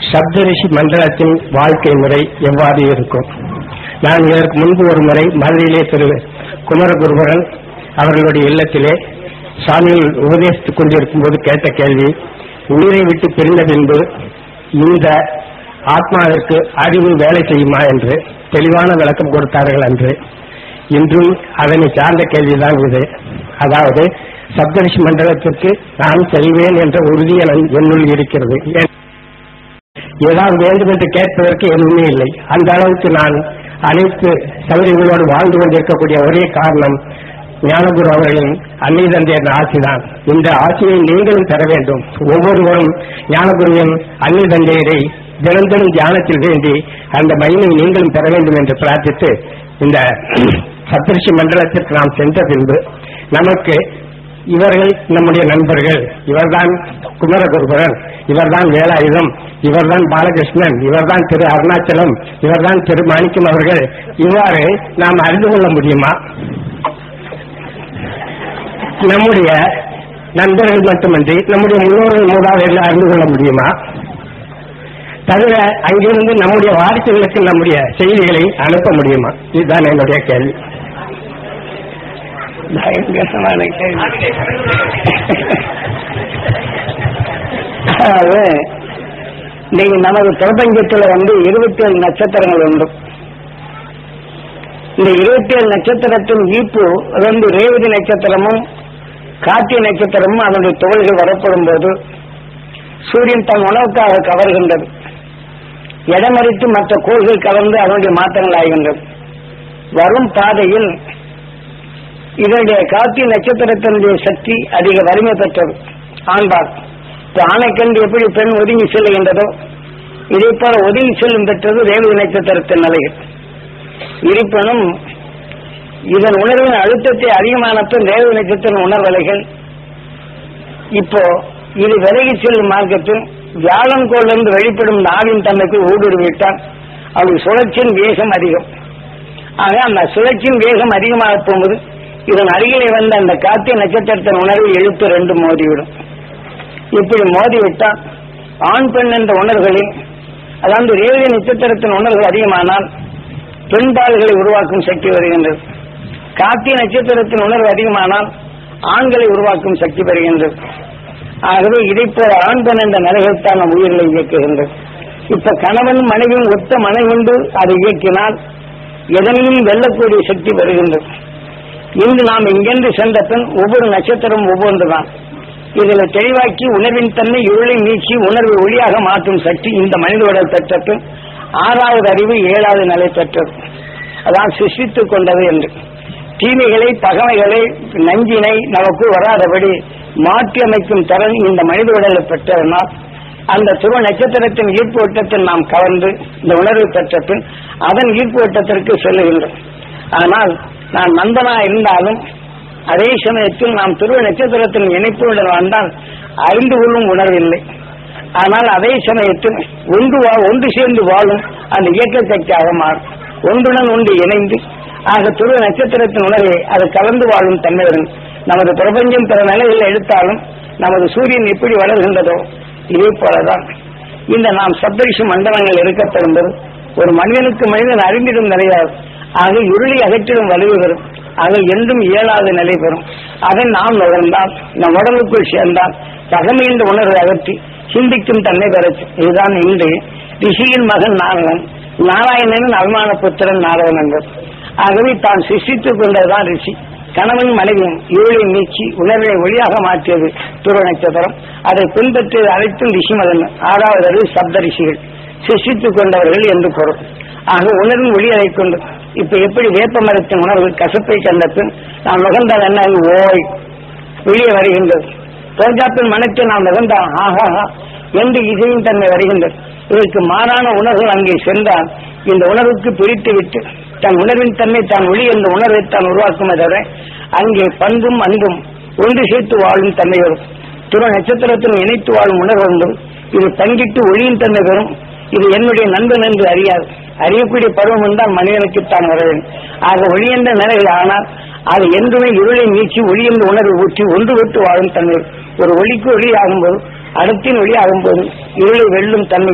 சப்தரிஷி மண்டலத்தின் வாழ்க்கை முறை எவ்வாறு இருக்கும் நான் இதற்கு முன்பு ஒரு முறை மதுரையிலே திரு குமரகுருபரன் அவர்களுடைய இல்லத்திலே சாமியில் உபதேசித்துக் கொண்டிருக்கும் போது கேட்ட கேள்வி உயிரை விட்டு பிரிந்த பின்பு இந்த ஆத்மாவிற்கு அறிவு வேலை செய்யுமா என்று தெளிவான விளக்கம் கொடுத்தார்கள் என்று இன்றும் அதனை சார்ந்த கேள்விதான் இது அதாவது சப்தரிஷி மண்டலத்திற்கு நான் செல்வேன் என்ற உறுதி என்- என்னுள் இருக்கிறது ஏன் ஏதாவது வேண்டும் என்று கேட்பதற்கு எதுவுமே இல்லை அந்த அளவுக்கு நான் அனைத்து சௌகரியங்களோடு வாழ்ந்து கொண்டிருக்கக்கூடிய ஒரே காரணம் ஞானகுரு அவர்களின் அன்னை தந்தையர் ஆட்சிதான் இந்த ஆட்சியை நீங்களும் பெற வேண்டும் ஒவ்வொருவரும் ஞானகுருவின் அன்னை தந்தையரை தினம் தினம் தியானத்தில் வேண்டி அந்த மகிமை நீங்களும் பெற வேண்டும் என்று பிரார்த்தித்து இந்த சப்தரிஷி மண்டலத்திற்கு நாம் சென்ற பின்பு நமக்கு இவர்கள் நம்முடைய நண்பர்கள் இவர்தான் குமரகுருபரன் இவர்தான் வேலாயுதம் இவர்தான் பாலகிருஷ்ணன் இவர்தான் திரு அருணாச்சலம் இவர்தான் திரு மாணிக்கம் அவர்கள் இவ்வாறு நாம் அறிந்து கொள்ள முடியுமா நம்முடைய நண்பர்கள் மட்டுமன்றி நம்முடைய முன்னோர்கள் மூதாதையர்கள் அறிந்து கொள்ள முடியுமா தவிர அங்கிருந்து நம்முடைய வாரிசுகளுக்கு நம்முடைய செய்திகளை அனுப்ப முடியுமா இதுதான் என்னுடைய கேள்வி பயங்கரமான கேள்வி அதாவது நீங்க நமது பிரபஞ்சத்துல வந்து இருபத்தி ஏழு நட்சத்திரங்கள் உண்டு இந்த இருபத்தி ஏழு நட்சத்திரத்தின் ஈர்ப்பு வந்து ரேவதி நட்சத்திரமும் கார்த்திகை நட்சத்திரமும் அதனுடைய துகள்கள் வரப்படும் போது சூரியன் தன் உணவுக்காக கவர்கின்றது இடமறித்து மற்ற கோள்கள் கலந்து அதனுடைய மாற்றங்கள் ஆகின்றது வரும் பாதையில் இதனுடைய கார்த்திகை நட்சத்திரத்தினுடைய சக்தி அதிக வலிமை பெற்றது ஆண்பார் இப்ப ஆணை கண்டு எப்படி பெண் ஒதுங்கி செல்லுகின்றதோ இதே போல ஒதுங்கி செல்லும் பெற்றது ரேவதி நட்சத்திரத்தின் நிலைகள் இருப்பினும் இதன் உணர்வின் அழுத்தத்தை அதிகமானப்பின் ரேவதி நட்சத்திர உணர்வலைகள் இப்போ இது விலகி செல்லும் மார்க்கத்தில் வியாழன் கோளிலிருந்து வெளிப்படும் நாவின் தன்மைக்கு ஊடுருவிட்டால் அவளுக்கு சுழற்சியின் வேகம் அதிகம் ஆக அந்த சுழற்சியின் வேகம் அதிகமாக போகும்போது இதன் அருகிலே வந்த அந்த காத்திய நட்சத்திரத்தின் உணர்வு எழுத்து ரெண்டு மோதிவிடும் இப்படி மோதிவிட்டால் ஆண் பெண் என்ற உணர்வுகளில் அதாவது ரேவதி நட்சத்திரத்தின் உணர்வுகள் அதிகமானால் பெண் பால்களை உருவாக்கும் சக்தி வருகின்றது காத்திய நட்சத்திரத்தின் உணர்வு அதிகமானால் ஆண்களை உருவாக்கும் சக்தி வருகின்றது ஆகவே இதை போல ஆண் பெண் என்ற நிலைகள் தான் நம் உயிர்களை இயக்குகின்றது இப்ப கணவன் மனைவியும் ஒத்த மனை கொண்டு அதை இயக்கினால் எதனையும் வெல்லக்கூடிய சக்தி வருகின்றது இன்று நாம் இங்கென்று சென்ற பின் ஒவ்வொரு நட்சத்திரம் ஒவ்வொன்றுதான் இதுல தெளிவாக்கி உணர்வின் தன்மை இருளை நீக்கி உணர்வை ஒளியாக மாற்றும் சக்தி இந்த மனித உடல் பெற்ற பின் ஆறாவது அறிவு ஏழாவது நிலை பெற்றது அதான் சிருஷ்டித்துக் கொண்டது என்று தீமைகளை பகமைகளை நஞ்சினை நமக்கு வராதபடி மாற்றி அமைக்கும் திறன் இந்த மனித உடலை பெற்றதனால் அந்த துருவ நட்சத்திரத்தின் ஈர்ப்பு வட்டத்தில் நாம் கவர்ந்து இந்த உணர்வு பெற்ற பின் அதன் ஈர்ப்பு வட்டத்திற்கு செல்லுகின்றோம் ஆனால் நான் நந்தனா இருந்தாலும் அதே சமயத்தில் நாம் துருவ நட்சத்திரத்தின் இணைப்புடன் வந்தால் அறிந்து கொள்ளும் உணர்வில்லை ஆனால் அதே சமயத்தில் ஒன்று வா- ஒன்று சேர்ந்து வாழும் அந்த இயக்க சக்தியாக மாறும் ஒன்றுடன் ஒன்று இணைந்து ஆக துருவ நட்சத்திரத்தின் உணர்வை அது கலந்து வாழும் தன்மையுடன் நமது பிரபஞ்சம் பிற நிலையில் எடுத்தாலும் நமது சூரியன் எப்படி வளர்கின்றதோ இதே போலதான் இந்த நாம் சப்தரிஷி மண்டலங்கள் இருக்கப்படும் போது ஒரு மனிதனுக்கு மனிதன் அறிந்திடும் நிலையாகும் ஆக இருளை அகற்றிடும் வலிவு பெறும் ஆக என்றும் இயலாத நிலை பெறும் அதை நாம் நுகர்ந்தால் நம் உடலுக்குள் சேர்ந்தால் பகமை என்ற உணர்வை அகற்றி சிந்திக்கும் தன்மை பெறச்சு இதுதான் இன்று ரிஷியின் மகன் நாரதன் நாராயணனின் அபிமான புத்திரன் நாரதன் என்பது ஆகவே தான் சிருஷ்டித்துக் கொண்டதுதான் ரிஷி கணவன் மனைவியும் இருளை நீக்கி உணர்வை ஒளியாக மாற்றியது துருவ நட்சத்திரம் அதை பின்பற்றியது அனைத்தும் ரிஷி மகன் ஆறாவது அறிவு சப்த ரிஷிகள் சிருஷ்டித்துக் கொண்டவர்கள் என்று பொருள் ஆக உணர்வின் ஒளி அதை கொண்டு இப்ப எப்படி வேப்ப மரத்தின் உணர்வு கசப்பை கண்ட பின் நாம் நுகர்ந்தால் என்ன அது ஓய் வெளியே வருகின்றது ரோஜாப்பின் மனத்தை நாம் நுகர்ந்தால் ஆஹாஹா என்று இசையின் தன்மை வருகின்றது இதற்கு மாறான உணர்வுகள் அங்கே சென்றால் இந்த உணர்வுக்கு பிரித்து விட்டு தன் உணர்வின் தன்மை தான் ஒளி என்ற உணர்வை தான் உருவாக்குமே தவிர அங்கே பண்பும் அன்பும் ஒன்று சேர்த்து வாழும் தன்மை வரும் துற நட்சத்திரத்தில் இணைத்து வாழும் உணர்வு உண்டு இது தங்கிட்டு ஒளியின் தன்மை பெறும் இது என்னுடைய நண்பன் என்று அறியாது அறியக்கூடிய பருவம் என்றால் மனிதனுக்குத்தான் வர வேண்டும் ஆக ஒளி என்ற நிலையில் ஆனால் அது என்றுமே இருளை நீக்கி ஒளி என்ற உணர்வு ஊற்றி ஒன்று விட்டு வாழும் தன்மை ஒரு ஒளிக்கு ஒளி ஆகும்போது அடுத்தின் ஒளி ஆகும்போது இருளை வெல்லும் தன்மையும்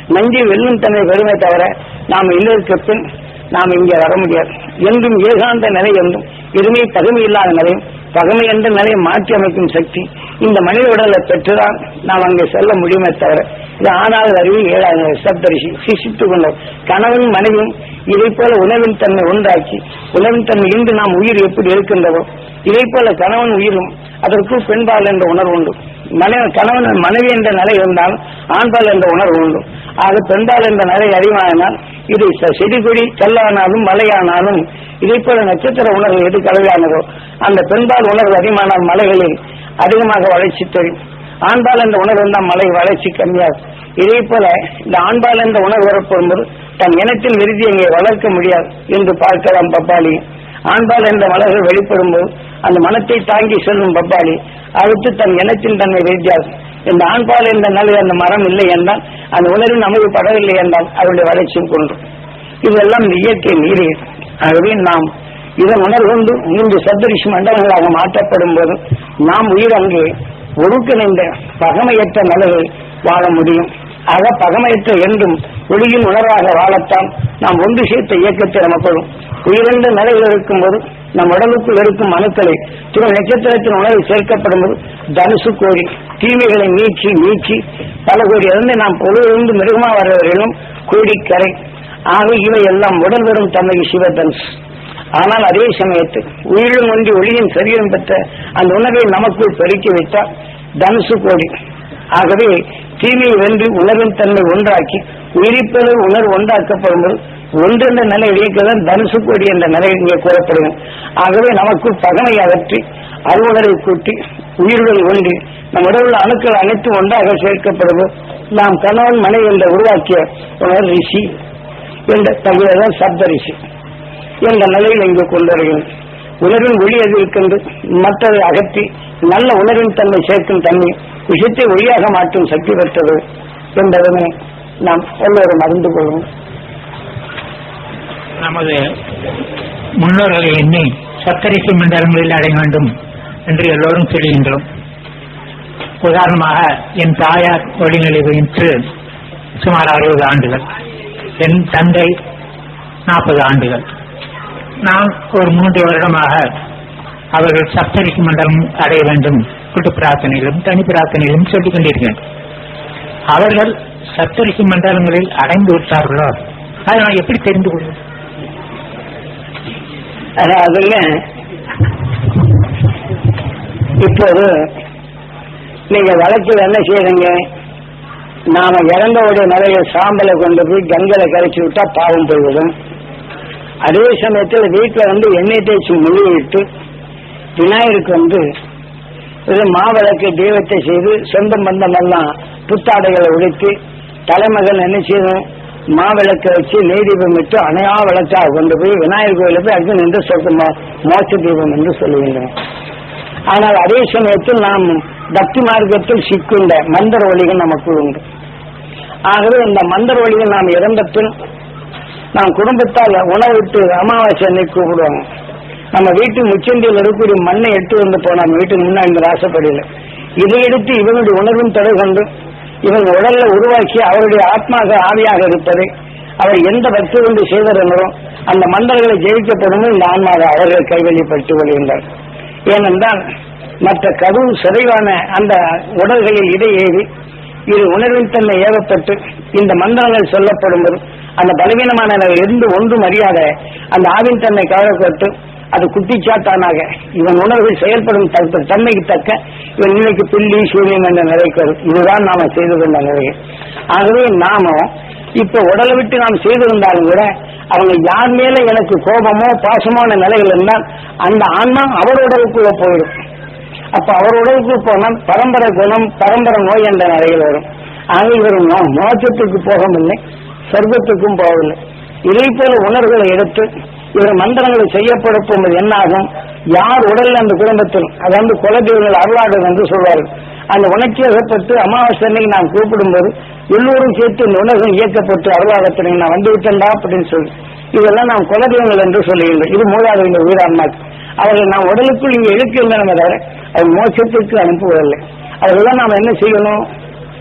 நஞ்சை வெல்லும் தன்மை பெருமை தவிர நாம் இல்லதற்கு பின் நாம் இங்கே வர முடியாது என்றும் ஏகாந்த நிலை என்றும் எதுவுமே பகமை இல்லாத நிலையும் பகமை என்ற நிலையை மாற்றி அமைக்கும் சக்தி இந்த மனித உடலை பெற்றுதான் நாம் அங்கே செல்ல முடியுமே தவிர இது ஆறாவது அறிவு ஏழாவது சப்தரிசி சிசித்துக் கொண்டோம் கணவன் மனைவியும் இதை போல உணவின் தன்மை ஒன்றாக்கி உணவின் தன்மை இன்று நாம் உயிர் எப்படி இருக்கின்றதோ இதை போல கணவன் உயிரும் அதற்கு பெண்பால் என்ற உணர்வு உண்டு மனைவி கணவன் மனைவி என்ற நிலை இருந்தால் ஆண்பால் என்ற உணர்வு உண்டு ஆக பெண்பால் என்ற நிலை அறிவானால் இது ச- செடி கொடி கல்லானாலும் மலையானாலும் இதை போல நட்சத்திர உணர்வு எது கலவையானதோ அந்த பெண்பால் உணர்வு அதிகமானால் மலைகளில் அதிகமாக வளர்ச்சி தெரியும் ஆண்பால் என்ற உணர்வு இருந்தால் மலை வளர்ச்சி கம்மியாகும் இதே போல இந்த ஆண்பால் என்ற உணர்வு வரப்போகும்போது தன் இனத்தின் விருதி இங்கே வளர்க்க முடியாது என்று பார்க்கலாம் பப்பாளி ஆண்பால் என்ற மலர்கள் வெளிப்படும் போது அந்த மனத்தை தாங்கி செல்லும் பப்பாளி அடுத்து தன் இனத்தின் தன்மை விருத்தியாகும் இந்த ஆண்பால் என்ற நிலை அந்த மரம் இல்லை என்றால் அந்த உணர்வின் அமைவு படவில்லை என்றால் அவருடைய வளர்ச்சியும் கொன்றும் இதெல்லாம் இந்த இயற்கை மீறி ஆகவே நாம் இதன் உணர்வுண்டு இன்று சப்தரிஷி மண்டலங்களாக மாற்றப்படும் போது நாம் உயிர் அங்கே ஒடுக்கிணைந்த பகமையற்ற நிலையில் வாழ முடியும் ஆக பகமையற்ற என்றும் ஒளியின் உணர்வாக வாழத்தான் நாம் ஒன்று சேர்த்த இயக்கத்தை நமப்படும் உயிரிழந்த நிலையில் இருக்கும்போது நம் உடலுக்குள் இருக்கும் அணுக்களை துணை நட்சத்திரத்தின் உணர்வு சேர்க்கப்படும் போது தனுசு கோடி தீமைகளை நீக்கி நீக்கி பல கோடி இருந்து நாம் பொழுதிலிருந்து மிருகமா வருவவர்களும் கோடிக்கரை ஆக இவை எல்லாம் உடல் வரும் தன்மை சிவதனுஷ் ஆனால் அதே சமயத்தில் உயிரும் ஒன்றி ஒளியின் சரீரம் பெற்ற அந்த உணர்வை நமக்குள் பெருக்கி வைத்தால் தனுசு கோடி ஆகவே தீமையை வென்று உணர்வின் தன்மை ஒன்றாக்கி உயிரிப்பது உணர்வு ஒன்றாக்கப்படும் போது ஒன்றென்ற நிலை இயக்கதான் தனுசு கோடி என்ற நிலை இங்கே கூறப்படுகிறது ஆகவே நமக்குள் பகமை அகற்றி அறுவடரை கூட்டி உயிர்கள் ஒன்றி நம் உடல் உள்ள அணுக்கள் அனைத்தும் ஒன்றாக சேர்க்கப்படுவது நாம் கணவன் மனைவி என்ற உருவாக்கிய உணர் ரிஷி என்ற தகுதிதான் சப்த ரிஷி என்ற நிலையில் இங்கு கொண்டு வருகிறோம் உணர்வின் ஒளி எது இருக்கின்ற மற்றதை அகற்றி நல்ல உணர்வின் தன்மை சேர்க்கும் தன்மை விஷயத்தை ஒளியாக மாற்றும் சக்தி பெற்றது என்பதனை நாம் எல்லோரும் அறிந்து கொள்வோம் நமது முன்னோர்களை எண்ணி சப்தரிசி மண்டலங்களில் அடைய வேண்டும் என்று எல்லோரும் சொல்கின்றோம் உதாரணமாக என் தாயார் ஒளிநிலை பயின்று சுமார் அறுபது ஆண்டுகள் என் தந்தை நாற்பது ஆண்டுகள் நான் ஒரு மூன்று வருடமாக அவர்கள் சப்தரிசி மண்டலம் அடைய வேண்டும் கூட்டு பிரார்த்தனைகளும் தனி பிரார்த்தனைகளும் சொல்லிக் கொண்டிருக்கிறேன் அவர்கள் சப்தரிசி மண்டலங்களில் அடைந்து விட்டார்களோ அதை நான் எப்படி தெரிந்து கொள்வது அதுல இப்போது நீங்க வழக்கில் என்ன செய்யறீங்க நாம இறந்தவுடைய நிலைய சாம்பலை கொண்டு போய் கங்கையில கரைச்சி விட்டா பாவம் போய்விடும் அதே சமயத்தில் வீட்டுல வந்து எண்ணெய் தேய்ச்சி முழுவிட்டு விநாயகருக்கு வந்து இது மாவிளக்கு தெய்வத்தை செய்து சொந்தம் பந்தம் எல்லாம் புத்தாடைகளை உடுத்தி தலைமகன் என்ன செய்யணும் மாவிளக்கை வச்சு நெய் தீபம் விட்டு அணையா விளக்காக கொண்டு போய் விநாயகர் கோயில போய் அக்னி என்று சொர்க்க மோட்ச தீபம் என்று சொல்லுகின்றன ஆனால் அதே சமயத்தில் நாம் பக்தி மார்க்கத்தில் சிக்குண்ட மந்திர ஒளிகள் நமக்குள் உண்டு ஆகவே இந்த மந்திர ஒளிகள் நாம் இறந்த பின் நாம் குடும்பத்தால் உணவிட்டு அமாவாசை அன்னைக்கு கூப்பிடுவாங்க நம்ம வீட்டு முச்சந்தியில் இருக்கக்கூடிய மண்ணை எடுத்து வந்து போனோம் நம்ம வீட்டுக்கு முன்னாடி ராசப்படியில் இதை எடுத்து இவனுடைய உணர்வும் தொடர் கொண்டு இவன் உடல்ல உருவாக்கி அவருடைய ஆத்மாக ஆவியாக இருப்பதை அவர் எந்த பக்தி கொண்டு செய்தரனோ அந்த மண்டலங்களை ஜெயிக்கப்படும் இந்த ஆன்மாக அவர்கள் கைவெளிப்பட்டு வருகின்றார் ஏனென்றால் மற்ற கடும் சிறைவான அந்த உடல்களில் இதை ஏறி இது உணர்வின் தன்மை ஏவப்பட்டு இந்த மந்திரங்கள் சொல்லப்படும்போது அந்த பலவீனமான நிலையில் இருந்து ஒன்றும் அறியாத அந்த ஆவின் தன்மை கவரப்பட்டு அது குட்டிச்சாத்தானாக இவன் உணர்வில் செயல்படும் தக்க- தன்மைக்கு தக்க இவன் இன்னைக்கு பில்லி சூரியன் என்ற நிலைக்கு வரும் இதுதான் நாம செய்து கொண்ட நிலை ஆகவே நாம இப்ப உடலை விட்டு நாம் செய்திருந்தாலும் கூட அவங்க யார் மேல எனக்கு கோபமோ பாசமான நிலையில் இருந்தால் அந்த ஆன்மா அவர் உடலுக்குள்ள போயிடும் அப்ப அவர் உடலுக்கு போனால் பரம்பரை குணம் பரம்பரை நோய் என்ற நிலையில் வரும் ஆக இவர் மோ- மோட்சத்துக்கு போகவில்லை சொர்க்கத்துக்கும் போகவில்லை இதே போல உணர்வுகளை எடுத்து இவர் மந்திரங்களை செய்யப்படும்போது என்ன ஆகும் யார் உடல்ல அந்த குடும்பத்தில் அதாவது குலதெய்வங்கள் அருளாடு என்று சொல்வார்கள் அந்த உணர்ச்சி வசப்பட்டு அமாவாசை அன்னைக்கு நான் கூப்பிடும்போது எல்லோரும் சேர்த்து இந்த உணர்வு இயக்கப்பட்டு அருளாகத்தினை நான் வந்து விட்டேன்டா அப்படின்னு சொல்லி இதெல்லாம் நாம் குலதெய்வங்கள் என்று சொல்லுகின்றோம் இது மூலாவது இந்த உயிரான்மாக்கு அவர்கள் நாம் உடலுக்குள் இங்கே இருக்கின்றன தவிர அவர் மோட்சத்துக்கு அனுப்புவதில்லை அவர்கள்தான் நாம் என்ன செய்யணும்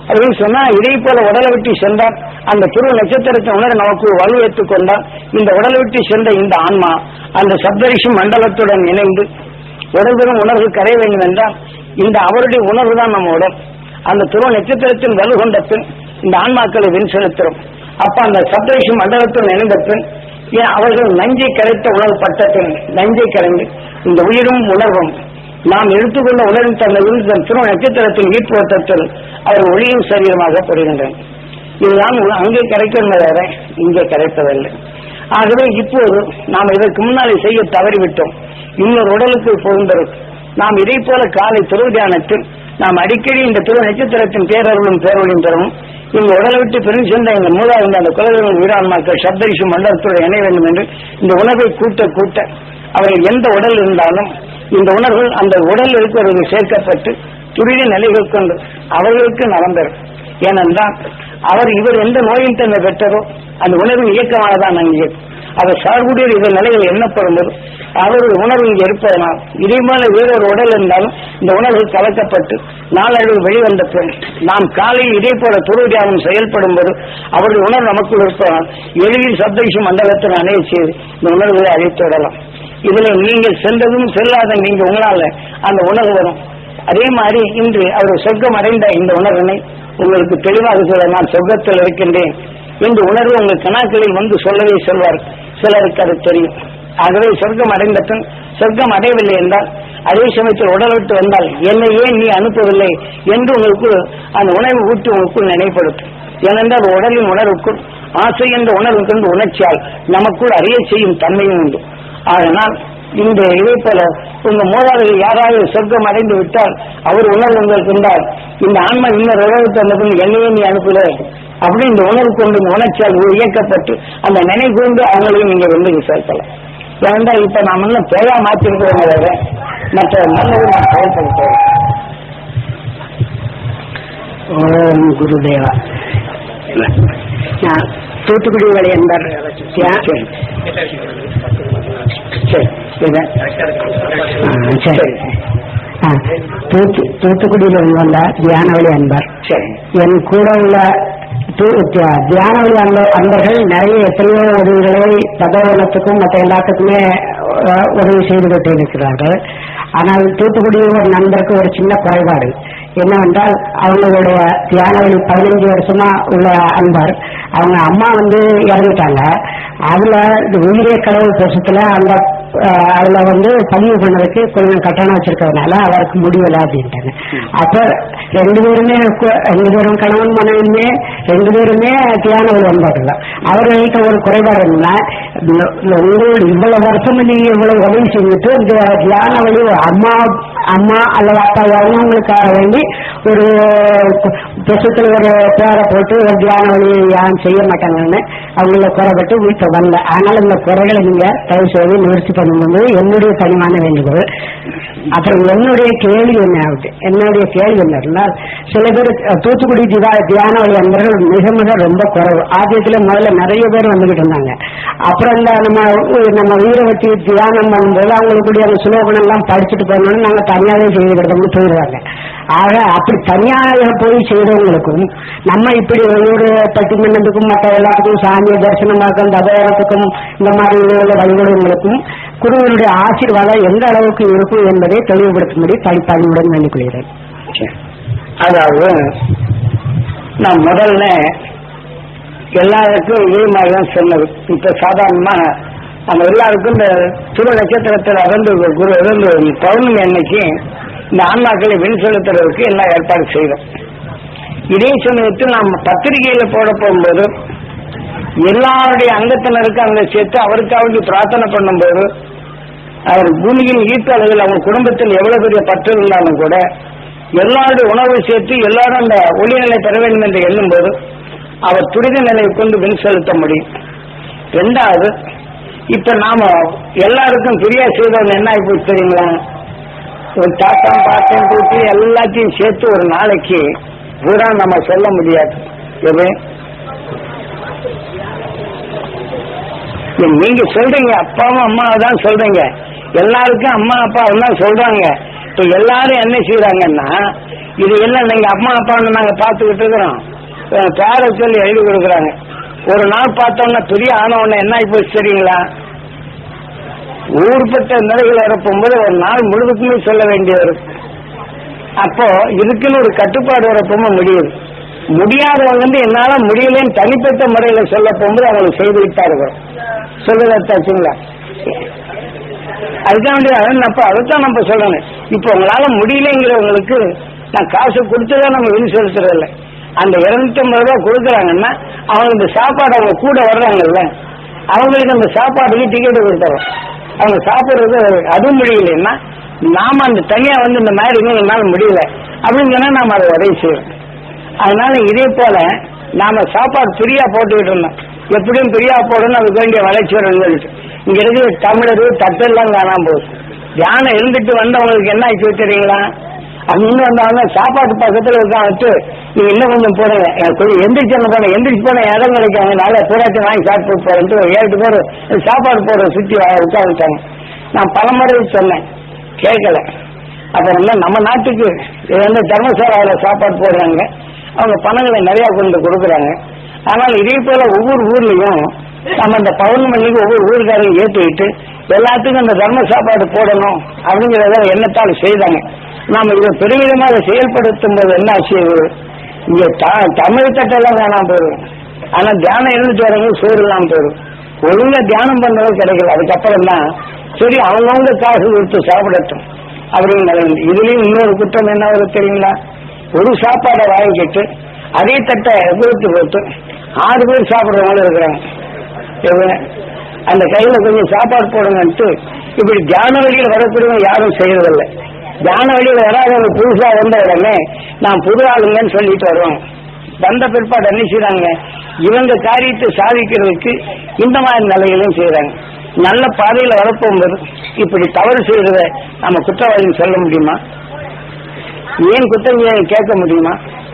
அப்படின்னு சொன்னா இதை போல உடலை விட்டு சென்றார் அந்த துருவ நட்சத்திரத்தை உணர நமக்கு வலுவைத்துக் கொண்டார் இந்த உடலை விட்டு சென்ற இந்த ஆன்மா அந்த சப்தரிஷி மண்டலத்துடன் இணைந்து உடல்பெறும் உணர்வு கரைய வேண்டும் என்றால் இந்த அவருடைய உணர்வு தான் நம்ம உடல் அந்த துருவ நட்சத்திரத்தின் வலு கொண்ட பின் இந்த ஆன்மாக்களை வின் செலுத்துறோம் அப்ப அந்த சப்தரிஷி மண்டலத்துடன் இணைந்த பின் ஏன் அவர்கள் நஞ்சை கரைத்த உணவு பட்ட பின் நஞ்சை கரைந்து இந்த உயிரும் உணர்வும் நாம் எடுத்துக்கொண்ட உணர்வின் தன்னை விழுந்த திருமண நட்சத்திரத்தின் ஈர்ப்போட்டத்தில் அவர் ஒளியும் சரீரமாக பெறுகின்றன இதுதான் உ- அங்கே கிடைக்கிறது வேற இங்கே கிடைப்பதில்லை ஆகவே இப்போது நாம் இதற்கு முன்னாலே செய்ய தவறிவிட்டோம் இன்னொரு உடலுக்கு போகின்றது நாம் இதை போல காலை துருவ தியானத்தில் நாம் அடிக்கடி இந்த துருவ நட்சத்திரத்தின் பேரருளும் பேரொழியும் பெறவும் இந்த உடலை விட்டு பிரிந்து சென்ற இந்த மூலாவது அந்த குலதெய்வம் வீரான்மாக்கள் சப்தரிஷி மண்டலத்தோடு இணைய வேண்டும் என்று இந்த உணர்வை கூட்ட கூட்ட அவர்கள் எந்த உடல் இருந்தாலும் இந்த உணர்வுகள் அந்த உடல் இருக்கிறவர்கள் சேர்க்கப்பட்டு துரித நிலைகள் கொண்டு அவர்களுக்கு நலம் பெறும் ஏனென்றால் அவர் இவர் எந்த நோயின் தன்மை பெற்றதோ அந்த உணர்வின் இயக்கமானதான் அங்கே அவர் சார்புடைய இந்த நிலைகள் எண்ணப்படும் போது அவருடைய உணர்வு இங்கே இருப்பதனால் இதே போல வேறொரு உடல் இருந்தாலும் இந்த உணர்வு கலக்கப்பட்டு நாளடைவு வெளிவந்த பின் நாம் காலையில் இதே போல துருவியானம் செயல்படும் போது அவருடைய உணர்வு நமக்குள் இருப்பதனால் எளிதில் சப்தரிஷி மண்டலத்தில் அணைய செய்து இந்த உணர்வுகளை அழைத்து விடலாம் இதுல நீங்கள் சென்றதும் செல்லாத நீங்க உங்களால அந்த உணர்வு வரும் அதே மாதிரி இன்று அவர் சொர்க்கம் அடைந்த இந்த உணர்வினை உங்களுக்கு தெளிவாக சொல்ல நான் சொர்க்கத்தில் இருக்கின்றேன் இந்த உணர்வு உங்கள் கணாக்களில் வந்து சொல்லவே சொல்வார் சிலருக்கு அது தெரியும் ஆகவே சொர்க்கம் அடைந்த பின் சொர்க்கம் அடையவில்லை என்றால் அதே சமயத்தில் உடல் விட்டு வந்தால் என்னை ஏன் நீ அனுப்பவில்லை என்று உங்களுக்கு அந்த உணர்வு ஊட்டி உங்களுக்குள் நினைப்படுத்தும் ஏனென்றால் உடலின் உணர்வுக்குள் ஆசை என்ற உணர்வு கொண்டு உணர்ச்சியால் நமக்குள் அறிய செய்யும் தன்மையும் உண்டு அதனால் இந்த இதே போல உங்க மூதாதைகள் யாராவது சொர்க்கம் அடைந்து விட்டால் அவர் உணர்வு உங்களுக்கு இருந்தால் இந்த ஆன்மா இன்னொரு உலகத்தை அந்த பின் என்னையே நீ அனுப்பல அப்படி இந்த உணர்வு கொண்டு இந்த உணர்ச்சியால் இயக்கப்பட்டு அந்த நினைவு கொண்டு அவங்களையும் நீங்க வந்து சேர்க்கலாம் ஏனென்றால் இப்ப நாம இன்னும் பேயா மாற்றிருக்கிறோங்க வேற மற்ற நல்லது நாம் செயல்படுத்துவோம் ஓம் குருதேவா நான் தூத்துக்குடி வழி என்பர் சரி சரி இது. ஆ, சரி ஆ, தூத்து தூத்துக்குடியிலிருந்து வந்த தியானவழி அன்பர் சரி என் கூட உள்ள து- தி- தியானவழி அன்ப அன்பர்கள் நிறைய எத்தனையோ உதவிகளை பதவனத்துக்கும் மற்ற எல்லாத்துக்குமே அஹ், உதவி செய்து கொண்டு இருக்கிறார்கள் ஆனால் தூத்துக்குடி ஒரு நண்பருக்கு ஒரு சின்ன குறைபாடு என்னவென்றால் அவங்களுடைய தியானவழி பதினைஞ்சு வருஷமா உள்ள அன்பர் அவங்க அம்மா வந்து இறந்துட்டாங்க அதுல இந்த உயிரே கடவுள் பேசத்துல அந்த அஹ், அதுல வந்து பதிவு பண்ணதுக்கு கொஞ்சம் கட்டணம் வச்சிருக்கிறதுனால அவருக்கு முடியல அப்படின்ட்டாங்க அப்ப ரெண்டு பேருமே கு- ரெண்டு பேரும் கணவன் மனைவியுமே ரெண்டு பேருமே தியானவழி வந்தார்கள் அவர்கள்ட்ட ஒரு குறைபாடு என்னன்னா இந்த- இந்த உங்களோட இவ்வளவு வருஷம் நீங்க இவ்வளவு உதவி செஞ்சுட்டு இந்த தியான வழி அம்மா அம்மா அல்லது அப்பா இறந்தவங்களுக்காக வேண்டி ஒரு புத்தகத்தில் ஒரு பேரை போட்டு ஒரு தியான வழி யாரும் செய்ய மாட்டாங்கன்னு அவங்கள குறைபட்டு வீட்டை வரல அதனால இந்த குறைகளை நீங்க தயவு செய்து நிவர்த்தி பண்ணும்போது என்னுடைய பணிவான வேண்டுகோள் அப்புறம் என்னுடைய கேள்வி என்ன ஆகுது என்னுடைய கேள்வி என்னன்னா சில பேர் அஹ், தூத்துக்குடி திவா தியான வழி அன்பர்கள் மிக மிக ரொம்ப குறைவு ஆதியத்துல முதல்ல நிறைய பேர் வந்துகிட்டு இருந்தாங்க அப்புறம் இந்த நம்ம உ- நம்ம வீர வச்சு தியானம் பண்ணும்போது அவங்களுக்கு அந்த சுலோகனம் எல்லாம் படிச்சுட்டு போனோம்னு நாங்க தனியாவே செய்துக்கிட்டோம்னு போயிடுவாங்க ஆக அப்படி தனியாக போய் செய்தவங்களுக்கும் நம்ம இப்படி ஒரு பட்டிமன்றத்துக்கும் மற்ற எல்லாத்துக்கும் சாமியை தரிசனமாக்கும் தபோரத்துக்கும் இந்த மாதிரி உள்ள வழிபடுவங்களுக்கும் குருவனுடைய ஆசீர்வாதம் எந்த அளவுக்கு இருக்கும் என்பதை தெளிவுபடுத்தும்படி பணிப்பாளியுடன் வேண்டிக் கொள்கிறேன் சரி. அதாவது நான் முதல்ல எல்லாருக்கும் இதே மாதிரி தான் சொன்னது இப்ப சாதாரணமா நம்ம எல்லாருக்கும் இந்த துரு நட்சத்திரத்தில் அறந்து குரு இறந்து பௌர்ணமி அன்னைக்கு இந்த ஆன்மாக்களை வின் செலுத்துறதுக்கு எல்லாம் ஏற்பாடு செய்தோம் இதே சமயத்தில் நாம் பத்திரிகையில போட போகும்போது எல்லாருடைய அங்கத்தினருக்கு அங்க சேர்த்து அவருக்காக பிரார்த்தனை பண்ணும்போது அவர் பூமியின் ஈர்ப்பு அளவில் அவங்க குடும்பத்தில் எவ்வளவு பெரிய பற்று இருந்தாலும் கூட எல்லாருடைய உணவை சேர்த்து எல்லாரும் அந்த ஒளிநிலை பெற வேண்டும் என்று எண்ணும்போது அவர் துரித நிலையை கொண்டு வின் செலுத்த முடியும் ரெண்டாவது இப்ப நாம எல்லாருக்கும் பிரியா செய்தவங்க என்ன ஆகி போச்சு தெரியுங்களா ஒரு தாத்தம் பாட்டம் கூட்டி எல்லாத்தையும் சேர்த்து ஒரு நாளைக்கு பூரா நம்ம சொல்ல முடியாது எது நீங்க சொல்றீங்க அப்பாவும் அம்மாவை தான் சொல்றீங்க எல்லாருக்கும் அம்மா அப்பா தான் சொல்றாங்க இப்ப எல்லாரும் என்ன செய்யறாங்கன்னா இது எல்லாம் நீங்க அம்மா அப்பான்னு நாங்க பார்த்துக்கிட்டு இருக்கிறோம் அஹ் பேரை சொல்லி எழுதி கொடுக்குறாங்க ஒரு நாள் பார்த்தோம்னா பெரிய ஆனவன என்ன ஆகி போச்சு தெரியுங்களா ஊர்பட்ட நிலைகள் வரப்போகும்போது ஒரு நாள் முழுவதுக்குமே சொல்ல வேண்டி வரும் அப்போ இதுக்குன்னு ஒரு கட்டுப்பாடு வரப்போமா முடியுது முடியாதவங்க வந்து என்னால முடியலன்னு தனிப்பட்ட முறையில சொல்ல போகும்போது அவங்களுக்கு செய்து விட்டா இருக்கும் சொல்லுதாச்சுங்களா அதுக்காக வேண்டிய அதான் அப்ப அதைத்தான் நம்ம சொல்லணும் இப்போ உங்களால முடியலைங்கிறவங்களுக்கு நான் காசு கொடுத்துதான் நம்ம வெளி செலுத்துறது இல்லை அந்த இருநூத்தி ஐம்பது ரூபா கொடுக்குறாங்கன்னா அவங்க இந்த சாப்பாடு அவங்க கூட வர்றாங்கல்ல அவங்களுக்கு அந்த சாப்பாடுக்கு டிக்கெட் கொடுத்துறோம் அவங்க சாப்பிடுறது அதுவும் முடியலைன்னா நாம அந்த தனியா வந்து இந்த மாதிரி இன்னும் என்னால முடியல அப்படின்னு சொன்னா நாம அதை உதவி செய்யறோம் அதனால இதே போல நாம சாப்பாடு ஃப்ரீயா போட்டுக்கிட்டு இருந்தோம் எப்படியும் ஃப்ரீயா போடணும் அதுக்கு வேண்டிய வளர்ச்சி வரும் சொல்லிட்டு இங்க இருக்கிற தமிழர் தட்டெல்லாம் காணாம போகுது தியானம் இருந்துட்டு வந்தவங்களுக்கு என்ன ஆச்சு தெரியுங்களா அங்க வந்தாங்க சாப்பாட்டு பக்கத்துல உட்காந்துட்டு நீங்க இன்னும் கொஞ்சம் போடுங்க எனக்கு கொஞ்சம் எந்திரிச்சு போன எந்திரிச்சு போன இடம் கிடைக்காங்க நாளை பூராட்டி வாங்கி சாப்பிட்டு போறேன்ட்டு ஒரு ஏழு பேர் சாப்பாடு போடுற சுத்தி உட்காந்துட்டாங்க நான் பலமுறை சொன்னேன் கேட்கல அப்புறம் என்ன நம்ம நாட்டுக்கு இது வந்து தர்மசாலாவில சாப்பாடு போடுறாங்க அவங்க பணங்களை நிறைய கொண்டு கொடுக்குறாங்க ஆனால் இதே போல ஒவ்வொரு ஊர்லயும் நம்ம இந்த பௌர்ணமிக்கு ஒவ்வொரு ஊருக்காரையும் ஏற்றிக்கிட்டு எல்லாத்துக்கும் அந்த தர்ம சாப்பாடு போடணும் அப்படிங்கிறத எண்ணத்தால் செய்தாங்க நாம இதை பெருமிதமாக அதை செயல்படுத்தும் போது என்ன ஆச்சு இங்க த- தமிழ் தட்டெல்லாம் வேணாம் போயிடும் ஆனா தியானம் இருந்துட்டு வரவங்க சோறு இல்லாம போயிடும் ஒழுங்கா தியானம் பண்றது கிடைக்கல அதுக்கப்புறம் தான் சரி அவங்கவுங்க காசு கொடுத்து சாப்பிடட்டும் அப்படின்னு நிலைமை. இதுலயும் இன்னொரு குற்றம் என்ன வருது தெரியுங்களா ஒரு சாப்பாடை வாங்கிக்கிட்டு அதே தட்டை கொடுத்து போட்டு ஆறு பேர் சாப்பிடுறவங்களும் இருக்கிறாங்க எவ்வளவு? அந்த கையில கொஞ்சம் சாப்பாடு போடுங்கன்ட்டு இப்படி தியான வழியில் வரக்கூடியவங்க யாரும் செய்யறதில்லை தியான வழியில் வராதவங்க புதுசா வந்த உடனே நான் புது ஆளுங்கன்னு சொல்லிட்டு வருவாங்க வந்த பிற்பாடு என்ன செய்றாங்க இவங்க காரியத்தை சாதிக்கிறதுக்கு இந்த மாதிரி நிலையிலும் செய்யறாங்க நல்ல பாதையில வரப்போகும்போது இப்படி தவறு செய்யறத நம்ம குற்றவாளின்னு சொல்ல முடியுமா ஏன் குற்றம் செய்ய கேட்க முடியுமா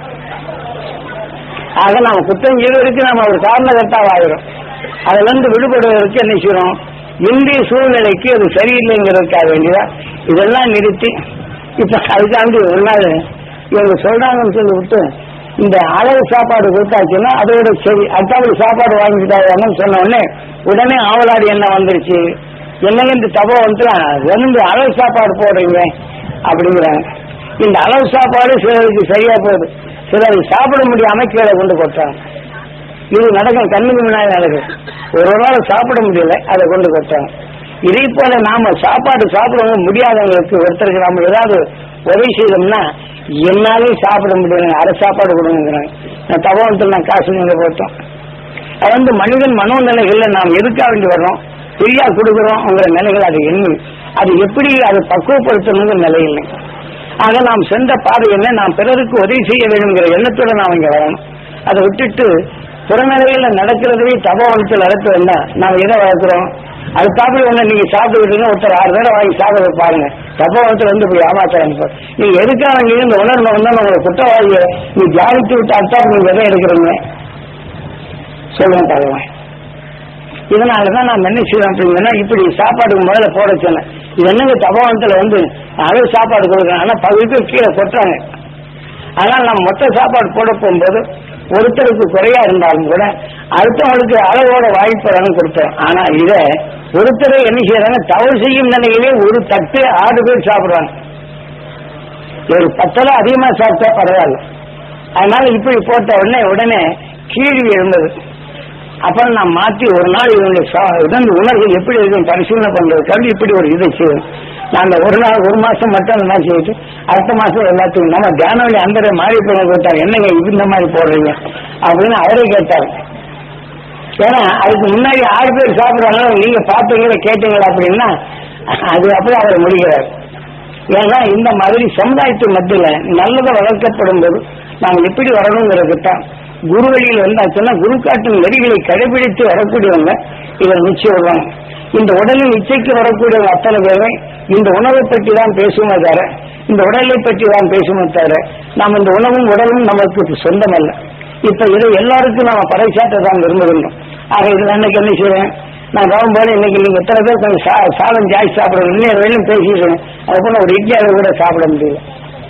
ஆக நாம குற்றம் செய்வதற்கு நாம ஒரு காரணகர்த்தாவ் ஆகிறோம் அதுல இருந்து விடுபடுவதற்கு என்ன செய்யறோம் இந்திய சூழ்நிலைக்கு அது சரியில்லைங்கிறதுக்காக வேண்டியதா இதெல்லாம் நிறுத்தி இப்ப அதுக்காண்டி ஒரு நாள் இவங்க சொல்றாங்கன்னு சொல்லி விட்டு இந்த அளவு சாப்பாடு கொடுத்தாச்சுன்னா அதோட சரி அடுத்தாவது சாப்பாடு வாங்கிட்டாங்கன்னு சொன்ன உடனே உடனே ஆவலாடி என்ன வந்துருச்சு என்னங்க இந்த தபோ வந்து ரெண்டு அளவு சாப்பாடு போடுறீங்க அப்படிங்கிறாங்க இந்த அளவு சாப்பாடு சிலருக்கு சரியா போகுது சிலர் சாப்பிட முடியாம கீழே கொண்டு கொட்டாங்க இது நடக்கும் கண்ணுக்கு முன்னாடி நடக்கும் ஒரு ஒரு நாள் சாப்பிட முடியல அதை கொண்டு கொட்டாங்க இதே போல நாம சாப்பாடு சாப்பிடவும் முடியாதவங்களுக்கு ஒருத்தருக்கு நாம ஏதாவது உதவி செய்தோம்னா என்னாலையும் சாப்பிட முடியல அரை சாப்பாடு கொடுங்கிறாங்க நான் தகவல் நான் காசு நீங்க போட்டோம் அது வந்து மனிதன் மனோநிலைகள்ல நாம் எதுக்காக வேண்டி வர்றோம் ஃப்ரீயா கொடுக்குறோம்ங்கிற நிலைகள் அது எண்ணு அது எப்படி அதை பக்குவப்படுத்தணுங்கிற நிலை இல்லை ஆக நாம் சென்ற பாதை என்ன நாம் பிறருக்கு உதவி செய்ய வேண்டும்ங்கிற எண்ணத்தோட நாம் இங்க வரணும் அதை விட்டுட்டு புறநிலையில நடக்கிறதே தபவனத்தில் நடக்குதுன்னா நாம் எதை வளர்க்கிறோம் அது சாப்பிட ஒண்ணு நீங்க சாப்பிட்டுக்கிட்டு ஒருத்தர் ஆறு பேரை வாங்கி சாப்பிட பாருங்க தபவனத்தில் வந்து போய் ஏமாத்துறாங்க நீங்க எதுக்காக நீங்க இந்த உணர்வு வந்தா உங்களை குற்றவாளிய நீ தியானித்து விட்டு அடுத்தாப்பு நீங்க எதை எடுக்கிறீங்க சொல்லுங்க தகவல் இதனாலதான் நான் என்ன செய்யறேன் அப்படின்னா இப்படி சாப்பாடுக்கு முதல்ல போட சொன்னேன் இது என்னங்க தபவனத்துல வந்து அளவு சாப்பாடு கொடுக்குறேன் ஆனா பகுதி பேர் கீழே கொட்டுறாங்க ஆனால் நம்ம மொத்த சாப்பாடு போட போகும்போது ஒருத்தருக்கு குறையா இருந்தாலும் கூட அடுத்தவங்களுக்கு அளவோட வாய்ப்பு கொடுத்தேன் ஆனா இத ஒருத்தரை என்ன செய்யறாங்க தவறு செய்யும் நிலையிலே ஒரு தட்டு ஆறு பேர் சாப்பிடுறாங்க ஒரு பத்தலை அதிகமா சாப்பிட்டா பரவாயில்ல அதனால இப்படி போட்ட உடனே உடனே கீழ் எழுந்தது அப்புறம் நான் மாற்றி ஒரு நாள் இவங்களுடைய சா- உடல் உணர்வு எப்படி இருக்கும் பரிசீலனை பண்றதுக்காக இப்படி ஒரு இதை செய்யும் நாங்க ஒரு நாள் ஒரு மாசம் மட்டும் அந்த மாதிரி செய்யிட்டு அடுத்த மாசம் எல்லாத்துக்கும் நம்ம தியான வழி அந்த மாறி போன கேட்டாங்க என்னங்க இது இந்த மாதிரி போடுறீங்க அப்படின்னு அவரே கேட்டாரு ஏன்னா அதுக்கு முன்னாடி ஆறு பேர் சாப்பிடுறாங்க நீங்க பார்த்தீங்களா கேட்டீங்களா அப்படின்னா அது அப்படி அவர் முடிகிறார் ஏன்னா இந்த மாதிரி சமுதாயத்து மத்தியில நல்லதை வளர்க்கப்படும் போது நாம் எப்படி வரணுங்கிறது தான் குரு வழியில் வந்தாச்சுன்னா குரு காட்டும் நெறிகளை கடைபிடித்து வரக்கூடியவங்க இதில் நிச்சயம் வருவாங்க இந்த உடலின் இச்சைக்கு வரக்கூடியவங்க அத்தனை பேரும் இந்த உணவை பற்றி தான் பேசுமே தவிர இந்த உடலை பற்றி தான் பேசுமே தவிர நாம் இந்த உணவும் உடலும் நமக்கு சொந்தம் அல்ல இப்ப இதை எல்லாருக்கும் நாம பறைசாட்ட தான் விரும்புகின்றோம் ஆக இது அன்னைக்கு என்ன செய்வேன் நான் போது இன்னைக்கு நீங்க எத்தனை பேர் கொஞ்சம் சா- சாதம் ஜாஸ்தி சாப்பிடுறது இன்னும் வரையிலும் பேசிடுறேன் அது போல ஒரு இட்லி அதை கூட சாப்பிட முடியல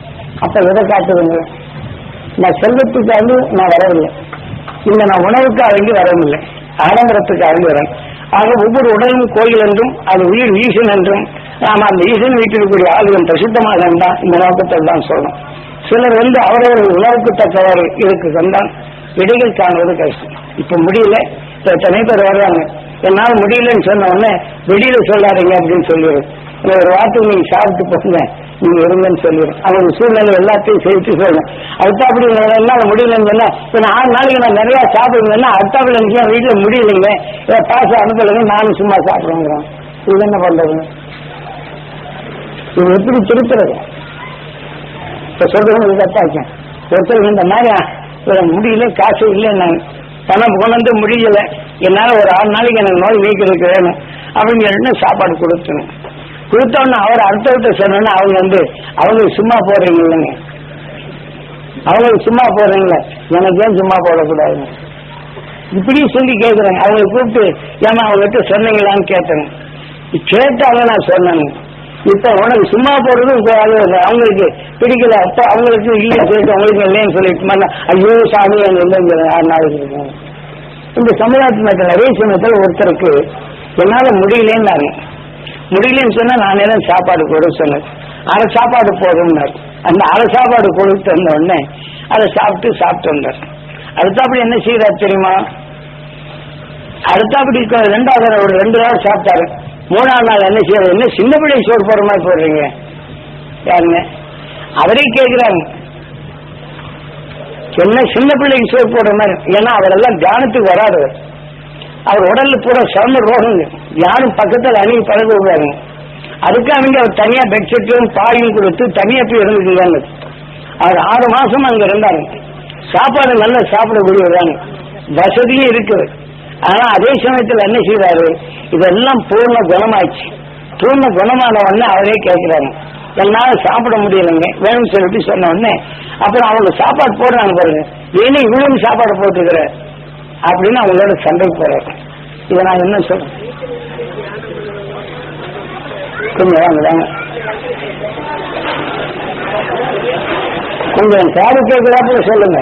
அப்ப எதை காட்டுதுங்க நான் செல்வத்துக்காக நான் வரவில்லை இந்த நான் உணவுக்காக வேண்டி வரவில்லை ஆடம்பரத்துக்காக வேண்டி வரேன் ஆக ஒவ்வொரு உடலும் கோயில் என்றும் அது உயிர் ஈசன் என்றும் நாம அந்த ஈசன் வீட்டில் இருக்கக்கூடிய ஆளுகள் பிரசித்தமாக இருந்தால் இந்த நோக்கத்தில் தான் சொல்லணும் சிலர் வந்து அவரவர்கள் உணவுக்கு தக்கவாறு இதுக்கு வந்தால் விடைகள் காணுவது கஷ்டம் இப்ப முடியல இப்ப எத்தனை பேர் வர்றாங்க என்னால முடியலன்னு சொன்ன உடனே வெளியில சொல்லாதீங்க அப்படின்னு சொல்லிடுறேன் இந்த ஒரு வார்த்தை நீங்க சாப்பிட்டு போங்க நீங்க இருங்கன்னு சொல்லிடுறேன் அவங்க சூழ்நிலை எல்லாத்தையும் சேர்த்து சொல்லணும் அடுத்தாப்படி என்னால முடியலன்னு சொன்னா இப்ப நான் ஆறு நாளைக்கு நான் நிறைய சாப்பிடுங்கன்னா அடுத்தாப்படி எனக்கு என் வீட்டுல முடியலைங்க இதை காசு அனுப்பலைங்க நானும் சும்மா சாப்பிடுங்கிறோம் இது என்ன பண்றதுங்க இது எப்படி திருத்துறது இப்ப சொல்றவங்க கத்தாச்சேன் ஒருத்தர் இந்த மாதிரி இவரை முடியல காசு இல்லைன்னாங்க பணம் கொண்டு வந்து முடியல என்னால ஒரு ஆறு நாளைக்கு எனக்கு நோய் நீக்கிறதுக்கு வேணும் அப்படின்னு சொல்லிட்டு சாப்பாடு கொடுத்தணும் கொடுத்தோன்னு அவர் அடுத்தவர்கிட்ட சொன்னோன்னா அவங்க வந்து அவங்க சும்மா போடுறீங்க இல்லைங்க அவங்களுக்கு சும்மா போடுறீங்களே எனக்கு ஏன் சும்மா போடக்கூடாதுங்க இப்படி சொல்லி கேட்குறாங்க அவங்களை கூப்பிட்டு ஏமா அவங்ககிட்ட சொன்னீங்களான்னு கேட்டேன் கேட்டாங்க நான் சொன்னேங்க இப்ப உனக்கு சும்மா போடுறது இப்ப அது அவங்களுக்கு பிடிக்கல அப்ப அவங்களுக்கு இல்ல சொல்லிட்டு அவங்களுக்கு இல்லைன்னு சொல்லிட்டு ஐயோ சாமி அங்க இல்லைங்க ஆறு நாளைக்கு இருக்கேன் இந்த சமுதாயத்தில் நிறைய சமயத்தில் ஒருத்தருக்கு என்னால முடியலன்னாரு முடியலன்னு சொன்னா நான் என்ன சாப்பாடு கொடு சொன்னேன் அரை சாப்பாடு போதும்னாரு அந்த அரை சாப்பாடு கொடுத்து வந்த உடனே அதை சாப்பிட்டு சாப்பிட்டு வந்தார் அடுத்தாப்படி என்ன செய்யறாரு தெரியுமா அடுத்தாப்படி கொ- ரெண்டாவது நாள் ஒரு ரெண்டு நாள் சாப்பிட்டாரு மூணாவது நாள் என்ன செய்யறது என்ன சின்ன பிள்ளை சோறு போடுற மாதிரி போடுறீங்க யாருங்க அவரே கேட்கிறாங்க என்ன சின்ன பிள்ளைக்கு சோறு போடுற மாதிரி ஏன்னா அவரெல்லாம் தியானத்துக்கு வராது அவர் உடல்ல பூரா சர்ம ரோகங்க யாரும் பக்கத்துல அணுகி பழக விடுவாருங்க அதுக்கு அவங்க அவர் தனியா பெட்ஷீட்டும் பாயும் கொடுத்து தனியா போய் இருந்துக்குவாங்க அவர் ஆறு மாசம் அங்க இருந்தாங்க சாப்பாடு நல்லா சாப்பிடக்கூடியவராங்க வசதியும் இருக்குது ஆனா அதே சமயத்துல என்ன செய்றாரு இதெல்லாம் பூர்ண குணமாச்சு பூர்ண குணமான உடனே அவரே கேட்கிறாங்க என்னால சாப்பிட முடியலைங்க வேணும்னு சொல்லிட்டு சொன்ன உடனே அப்புறம் அவங்க சாப்பாடு போடுறாங்க பாருங்க ஏன்னா இவ்வளவு சாப்பாடு போட்டுக்கிற அப்படின்னு அவங்களோட சண்டை போறாரு இதை நான் என்ன சொல்றேன் கொஞ்சம் வாங்க வாங்க கொஞ்சம் காது கேட்கிறாப்புல சொல்லுங்க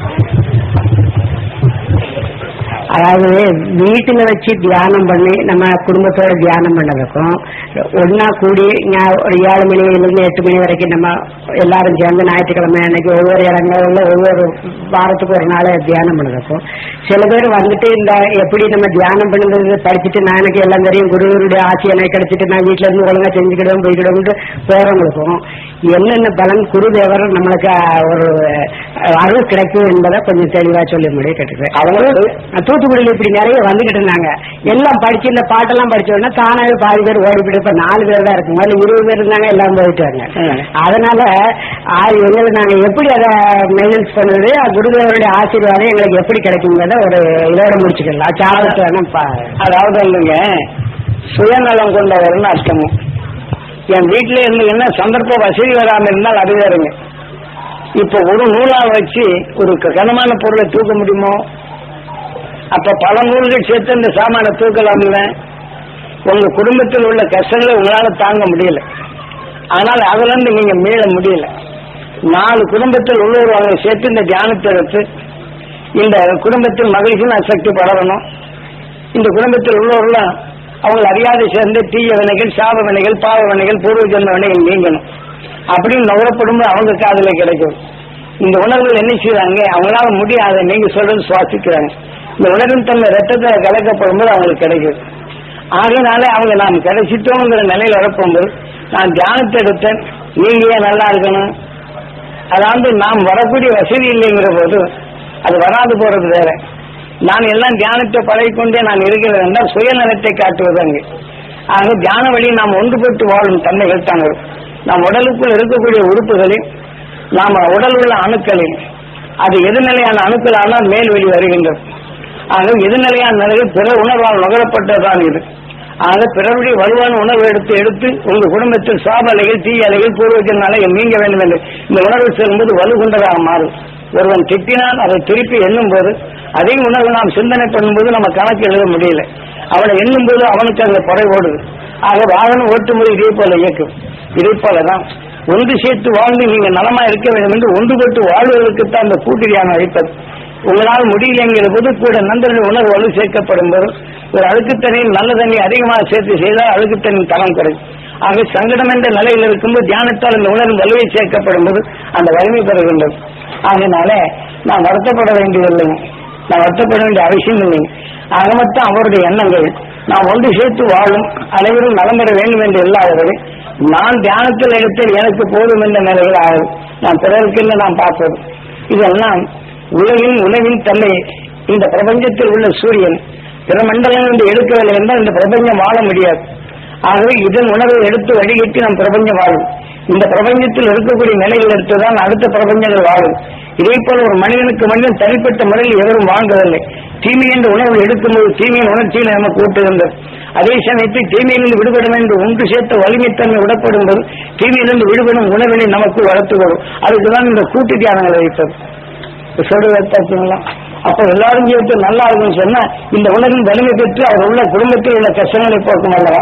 அதாவது வீட்டுல வச்சு தியானம் பண்ணி நம்ம குடும்பத்தோட தியானம் பண்ணதுக்கும் ஒன்னா கூடி ஞா- ஒரு ஏழு மணில இருந்து எட்டு மணி வரைக்கும் நம்ம எல்லாரும் சேர்ந்து ஞாயிற்றுக்கிழமை அன்னைக்கு ஒவ்வொரு இடங்கள்ல ஒவ்வொரு வாரத்துக்கு ஒரு நாள் தியானம் பண்ணதுக்கும் சில பேர் வந்துட்டு இந்த எப்படி நம்ம தியானம் பண்ணுறது படிச்சுட்டு நான் எனக்கு எல்லாம் தெரியும் குருவருடைய ஆட்சி எனக்கு கிடைச்சிட்டு நான் வீட்டுல இருந்து ஒழுங்கா செஞ்சுக்கிடுவோம் போய்க்கிடுவோம்னு போறவங்களுக்கும் என்னென்ன பலன் குருதேவர் நம்மளுக்கு அஹ், ஒரு அஹ், அருள் கிடைக்கும் என்பதை கொஞ்சம் தெளிவா சொல்லி முடிய கேட்டுக்கிறேன் அவங்களுக்கு தூத்துக்குடியில இப்படி நிறைய வந்துகிட்டு இருந்தாங்க எல்லாம் படிச்சு இந்த பாட்டெல்லாம் படிச்ச உடனே தானாவே பாதி பேர் ஓடிவிட்டு இப்ப நாலு பேர் தான் இருக்கு முதல்ல இருபது பேர் இருந்தாங்க எல்லாம் போயிட்டாங்க ம். அதனால ஆ, எங்களுக்கு நாங்க எப்படி அதை மெயின்டென்ஸ் பண்ணுறது குருதேவருடைய ஆசீர்வாதம் எங்களுக்கு எப்படி கிடைக்குங்கிறத ஒரு இதோட முடிச்சுக்கலாம் சாதத்தை வேணா பா- அதாவது இல்லைங்க சுயநலம் கொண்டவர்னு அர்த்தமும் என் வீட்டிலே இருந்தீங்கன்னா சந்தர்ப்ப வசதி வராம இருந்தால் அது வேறுங்க இப்ப ஒரு நூலா வச்சு ஒரு க- கனமான பொருளை தூக்க முடியுமோ அப்ப பல நூல்கள் சேர்த்து இந்த சாமான தூக்கலாம்ல உங்க குடும்பத்தில் உள்ள கஷ்டங்களை உங்களால தாங்க முடியல ஆனால் அதுல இருந்து நீங்க மீள முடியல நாலு குடும்பத்தில் உள்ளவர் அவங்க சேர்த்து இந்த தியானத்தை எடுத்து இந்த குடும்பத்தில் மகிழ்ச்சி சக்தி பரவணும் இந்த குடும்பத்தில் உள்ளவர்களாம் அவங்க அறியாதை சேர்ந்து தீய வினைகள் சாப வினைகள் பாவ வினைகள் பூர்வ ஜென்ம வினைகள் நீங்கணும் அப்படின்னு நுகரப்படும் அவங்க காதுல கிடைக்கும் இந்த உணர்வுகள் என்ன செய்றாங்க அவங்களால முடியாத நீங்க சொல்றது சுவாசிக்கிறாங்க இந்த உணர்வின் தன்மை ரத்தத்தை கலக்கப்படும் போது அவங்களுக்கு கிடைக்கும் ஆகையினால அவங்க நாம் கிடைச்சிட்டோங்கிற நிலையில வரப்போகும்போது நான் தியானத்தை எடுத்தேன் நீங்க ஏன் நல்லா இருக்கணும் அதாவது நாம் வரக்கூடிய வசதி இல்லைங்கிற போது அது வராது போறது வேற நான் எல்லாம் தியானத்தை பழகிக்கொண்டே நான் இருக்கிறது என்றால் சுயநலத்தை காட்டுவது அங்கு ஆக தியான வழி நாம் ஒன்றுபட்டு வாழும் தன்மைகள் தான் வரும் நம் உடலுக்குள் இருக்கக்கூடிய உறுப்புகளில் நாம உடல் உள்ள அணுக்களில் அது எதிர்நிலையான அணுக்கள் ஆனால் மேல் வெளி வருகின்றது ஆக எதிர்நிலையான நிலையில் பிற உணர்வால் நுகரப்பட்டதுதான் இது ஆக பிறருடைய வலுவான உணர்வு எடுத்து எடுத்து உங்க குடும்பத்தில் சாப அலைகள் தீய அலைகள் பூர்வஜன் அலைகள் நீங்க வேண்டும் என்று இந்த உணர்வு செல்லும்போது வலு கொண்டதாக மாறும் ஒருவன் திட்டினால் அதை திருப்பி எண்ணும் போது அதே உணர்வு நாம் சிந்தனை பண்ணும்போது நம்ம கணக்கு எழுத முடியல அவனை எண்ணும் போது அவனுக்கு அந்த குறை ஓடுது ஆக வாகனம் ஓட்டும்போது இதே போல இயக்கும் இதே போலதான் ஒன்று சேர்த்து வாழ்ந்து நீங்க நலமா இருக்க வேண்டும் என்று ஒன்றுபட்டு வாழ்வதற்குத்தான் அந்த கூட்டு தியானம் அழைப்பது உங்களால் முடியலைங்கிற போது கூட நண்பர்கள் உணர்வு வலு சேர்க்கப்படும் போது ஒரு அழுக்கு தண்ணீர் நல்ல தண்ணி அதிகமாக சேர்த்து செய்தால் அழுக்கு தண்ணி தரம் குறையும் ஆக சங்கடம் என்ற நிலையில் இருக்கும்போது தியானத்தால் அந்த உணர்வு வலுவை சேர்க்கப்படும் போது அந்த வலிமை பெறுகின்றது ஆகையினால நான் வருத்தப்பட வேண்டியதில்லைங்க நான் வருத்தப்பட வேண்டிய அவசியம் இல்லைங்க ஆக மட்டும் அவருடைய எண்ணங்கள் நான் ஒன்று சேர்த்து வாழும் அனைவரும் நலம் பெற வேண்டும் என்று இல்லாதவரை நான் தியானத்தில் எடுத்து எனக்கு போதும் என்ற நிலையில் ஆகும் நான் பிறருக்கு நான் பார்ப்பது இதெல்லாம் உலகின் உலகின் தன்மை இந்த பிரபஞ்சத்தில் உள்ள சூரியன் பிற மண்டலங்கள் எடுக்கவில்லை என்றால் இந்த பிரபஞ்சம் வாழ முடியாது ஆகவே இதன் உணர்வை எடுத்து வழிகட்டி நம் பிரபஞ்சம் வாழும் இந்த பிரபஞ்சத்தில் இருக்கக்கூடிய நிலையில் எடுத்துதான் அடுத்த பிரபஞ்சங்கள் வாழும் இதே போல ஒரு மனிதனுக்கு மனிதன் தனிப்பட்ட முறையில் எவரும் வாழ்ந்ததில்லை தீமை என்ற உணர்வு எடுக்கும்போது தீமையின் உணர்ச்சியில் நமக்கு ஊட்டுகின்றது அதே சமயத்தில் தீமையிலிருந்து விடுபடும் என்று ஒன்று சேர்த்த வலிமைத்தன்மை விடப்படும் போது தீமையிலிருந்து விடுபடும் உணர்வினை நமக்கு வளர்த்துக்கொள்ளும் அதுக்குதான் இந்த கூட்டு தியானங்களை வைப்பது சொல்றது பார்த்தீங்களா அப்ப எல்லாரும் சேர்த்து நல்லா இருக்கும்னு சொன்னா இந்த உலகின் வலிமை பெற்று அவர் உள்ள குடும்பத்தில் உள்ள கஷ்டங்களை போக்கும் அல்லவா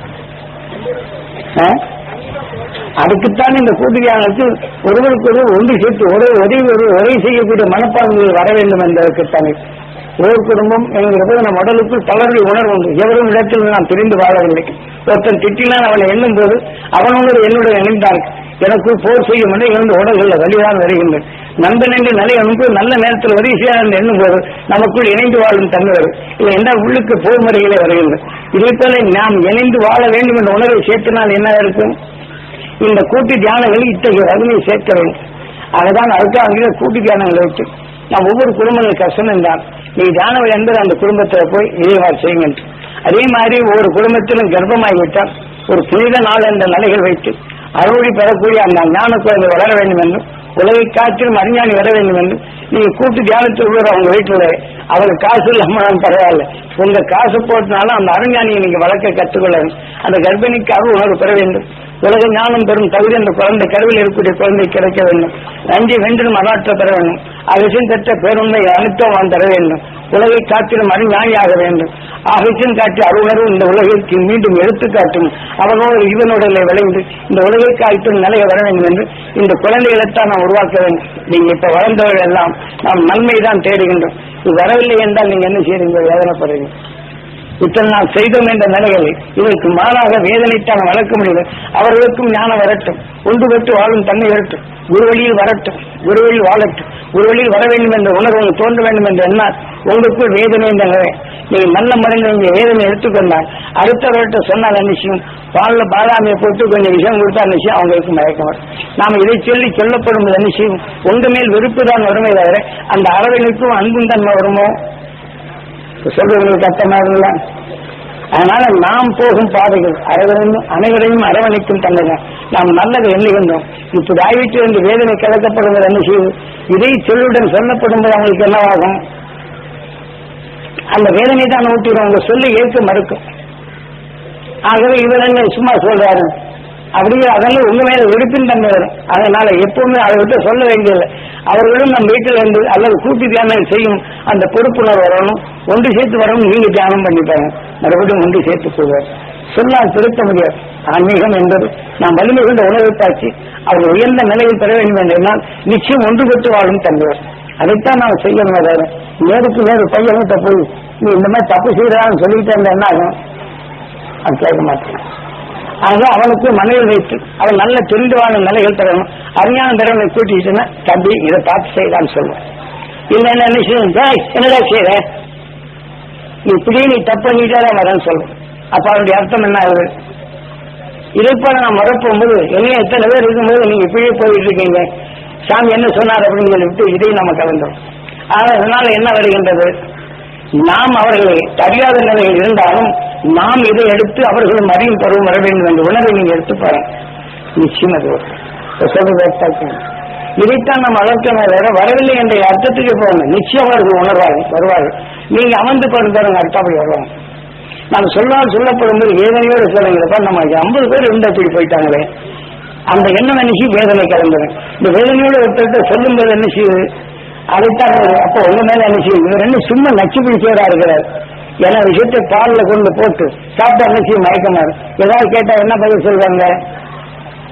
ஆ? அதுக்குத்தான் இந்த கூட்டுதியானத்தில் ஒருவருக்கு ஒருவர் ஒன்று சேர்த்து ஒரு உதவி ஒரு உதவி செய்யக்கூடிய மனப்பான்மை வர வேண்டும் என்பதற்குத்தானே ஒரு குடும்பம் என்கிற போது நம் உடலுக்குள் பலருடைய உணர்வு உண்டு எவரும் இடத்தில் நாம் பிரிந்து வாழவில்லை ஒருத்தன் திட்டினான் அவனை எண்ணும் போது அவனோடு என்னுடைய இணைந்தான் எனக்குள் போர் செய்யும் என்று இரண்டு உடல்கள் வழிதான் வருகின்றன நண்பன் என்று நிலை அனுப்பு நல்ல நேரத்தில் வரிசையாக என்று எண்ணும் போது நமக்குள் இணைந்து வாழும் தன்மை வரும் இல்லை என்றால் உள்ளுக்கு போர் முறைகளே வருகின்றன இதே போல நாம் இணைந்து வாழ வேண்டும் என்ற உணர்வை சேர்த்தினால் என்ன இருக்கும் இந்த கூட்டு தியானங்களில் இத்தகைய வலிமையை சேர்க்க வேண்டும் அதுதான் அதுக்காக கூட்டு தியானங்களை வச்சு நாம் ஒவ்வொரு குடும்பங்கள் கஷ்டம் என்றால் நீ தியானம் என்பது அந்த குடும்பத்தில் போய் இதைவாறு செய்யுங்க என்று. அதே மாதிரி ஒவ்வொரு குடும்பத்திலும் கர்ப்பமாகிவிட்டால் ஒரு புனித நாள் என்ற நிலைகள் வைத்து அறுவடை பெறக்கூடிய அந்த ஞான குழந்தை வளர வேண்டும் என்றும் உலகை காற்றிலும் அறிஞானி வர வேண்டும் என்று நீங்க கூட்டு தியானத்தில் உள்ளவர் அவங்க வீட்டில் அவருக்கு காசு இல்லாமல் பரவாயில்ல உங்க காசு போட்டனாலும் அந்த அறிஞானியை நீங்க வளர்க்க கற்றுக்கொள்ளணும் அந்த கர்ப்பிணிக்கு அருள் உணர்வு பெற வேண்டும் உலக ஞானம் பெறும் தகுதி அந்த குழந்தை கருவில் இருக்கக்கூடிய குழந்தை கிடைக்க வேண்டும் நன்றி வென்று மராற்ற பெற வேண்டும் அகசியம் பெற்ற பேருண்மை அனைத்தும் தர வேண்டும் உலகை காட்டிலும் அறிஞானியாக வேண்டும் அகசியம் காட்டி அருணரும் இந்த உலகிற்கு மீண்டும் எடுத்து காட்டும் அவனோடு இவனோட விளைந்து இந்த உலகை காட்டும் நிலைய வர வேண்டும் என்று இந்த குழந்தைகளைத்தான் நாம் உருவாக்க வேண்டும் நீங்க இப்ப வளர்ந்தவர்கள் எல்லாம் நாம் நன்மை தான் தேடுகின்றோம் இது வரவில்லை என்றால் நீங்க என்ன செய்றீங்க வேதனைப்படுறீங்க இத்தனை நாம் செய்தோம் என்ற நிலைகளை இதற்கு மாறாக வேதனைத்தான் வளர்க்க முடியல அவர்களுக்கும் ஞானம் வரட்டும் ஒன்று பெற்று வாழும் தன்மை வரட்டும் ஒரு வழியில் வரட்டும் ஒரு வழியில் வாழட்டும் ஒரு வழியில் வர வேண்டும் என்ற உணர்வு உங்களுக்கு தோன்ற வேண்டும் என்ற எண்ணால் உங்களுக்குள் வேதனை என்ற நிலை நீங்கள் நல்ல முறையில் நீங்க வேதனை எடுத்துக்கொண்டால் அடுத்தவர்கிட்ட சொன்னால் என்ன செய்யும் பாலில் பாதாமியை போட்டு கொஞ்சம் விஷயம் கொடுத்தா என்ன செய்யும் அவங்களுக்கு மயக்கம் வரும் நாம இதை சொல்லி சொல்லப்படும் போது என்ன செய்யும் உங்க மேல் வெறுப்பு தான் வருமே தவிர அந்த அரவணைப்பும் அன்பும் தன்மை வருமோ சொல்றவங்களுக்கு அர்த்தமா இருக்குல்ல அதனால நாம் போகும் பாதைகள் அனைவரையும் அனைவரையும் அரவணைக்கும் தன்மைதான் நாம் நல்லதை எண்ணுகின்றோம் இப்படி ஆய்விட்டு என்று வேதனை கலக்கப்படுவது என்ன செய்யுது இதை சொல்லுடன் சொல்லப்படும் போது அவங்களுக்கு என்னவாகும் அந்த வேதனை தான் ஊட்டிடும் உங்க சொல்லி ஏற்க மறுக்கும் ஆகவே இவர் என்ன சும்மா சொல்றாரு அப்படியே அதெல்லாம் உங்க மேல வெறுப்பின் தன்மை வரும் அதனால எப்பவுமே அதை விட்டு சொல்ல வேண்டியதில்லை அவர்களும் நம் வீட்டில் இருந்து அல்லது கூட்டு தியானம் செய்யும் அந்த பொறுப்புணர்வு வரணும் ஒன்று சேர்த்து வரணும் நீங்க தியானம் பண்ணிப்பாங்க மறுபடியும் ஒன்று சேர்த்து போவார் சொன்னால் திருத்த முடியாது ஆன்மீகம் என்பது நாம் வலிமை கொண்ட உணவை தாக்கி அவர் உயர்ந்த நிலையில் பெற வேண்டும் என்றால் நிச்சயம் ஒன்று பெற்று வாழும் தந்தவர் அதைத்தான் நாம் செய்யணும் அதாவது நேருக்கு நேரு பையன்கிட்ட போய் நீ இந்த மாதிரி தப்பு செய்யறான்னு சொல்லிட்டு இருந்தா என்ன ஆகும் அது கேட்க மாட்டேன் ஆக அவனுக்கு மனையில் வைத்து அவன் நல்ல தெரிந்து வாழும் நிலைகள் தரணும் அறிஞான திறனை கூட்டிட்டுன்னா தம்பி இதை பார்த்து செய்யலான்னு சொல்லுவான் இல்ல என்ன என்ன செய்யும் "டேய், என்னடா செய்யற நீ இப்படியே நீ தப்பு பண்ணிட்டாதான் வரேன்னு சொல்லுவோம் அப்ப அவனுடைய அர்த்தம் என்ன ஆகுது இதை போல நான் மறப்போகும்போது என்னைய எத்தனை பேர் இருக்கும்போது நீங்க இப்படியே போயிட்டு இருக்கீங்க சாமி என்ன சொன்னார் அப்படின்னு சொல்லிவிட்டு இதையும் நம்ம கலந்தோம் ஆனா இதனால என்ன வருகின்றது நாம் அவர்களை அறியாத நிலையில் இருந்தாலும் நாம் இதை எடுத்து அவர்களும் அறியும் பருவம் வர வேண்டும் என்ற உணர்வை நீங்க எடுத்து பாருங்க நிச்சயம் அது வரும். இப்ப சொல்றது exact. இதைத்தான் நம்ம வளர்க்கணும் வேற வரவில்லை என்ற அர்த்தத்துக்கு போகணும் நிச்சயம் அவர்கள் உணர்வார்கள் வருவார்கள் நீங்க அமர்ந்து பாருங்க பாருங்க அடுத்தபடி வருவாங்க நான் சொன்னால் சொல்லப்படும் போது வேதனையோடு சொல்லுங்கிறப்ப நம்ம ஐம்பது பேர் இருந்த இப்படி போயிட்டாங்களே அந்த எண்ணம் நினைச்சு வேதனை கலந்தது இந்த வேதனையோடு ஒருத்தர்கிட்ட சொல்லும் போது என்ன செய்யுது அதைத்தான் ஒரு- அப்போ உங்க மேல என்ன செய்யும் இவர் என்ன சும்மா நச்சு பிடிச்சவரா இருக்கிறார் ஏன்னா விஷயத்தை பால்ல கொண்டு போட்டு சாப்பிட்டா என்ன செய்யும் மயக்கமா இருக்கும். ஏதாவது கேட்டா என்ன பதில் சொல்றாங்க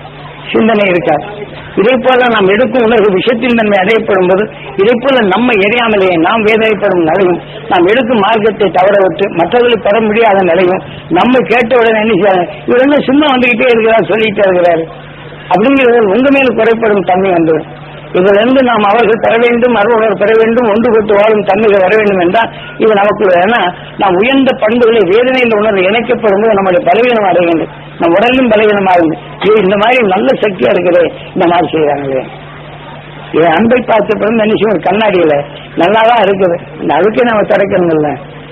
சிந்தனை இருக்காது இதே போல நாம் எடுக்கும் உணர்வு விஷயத்தின் தன்மை அடையப்படும் போது இதே போல நம்ம எரியாமலேயே நாம் வேதனைப்படும் நிலையும் நாம் எடுக்கும் மார்க்கத்தை தவற விட்டு மற்றவர்களை பெற முடியாத நிலையும் நம்ம கேட்ட உடனே என்ன செய்யறாங்க இவர் என்ன சும்மா வந்துகிட்டே இருக்கிறார் சொல்லிட்டே இருக்கிறாரு அப்படிங்கிறது உங்க மேல் குறைப்படும் தன்மை வந்துடும் இதுல இருந்து நாம் அவர்கள் பெற வேண்டும் அருவர்கள் பெற வேண்டும் ஒன்று கொண்டு வாழும் தன்மைகள் வர வேண்டும் என்றால் இது நமக்கு ஏன்னா நாம் உயர்ந்த பண்புகளை வேதனையில் உணர்வு இணைக்கப்படும் போது நம்முடைய பலவீனம் அடைகின்றது நம் உடலும் பலவீனமாகுது இது இந்த மாதிரி நல்ல சக்தியா இருக்குது இந்த மாதிரி செய்யறாங்களே இது அன்பை பார்த்த பிறகு நினைச்சு ஒரு கண்ணாடியில நல்லாதான் இருக்குது இந்த அழுக்கை நம்ம திறக்கணுங்கல்ல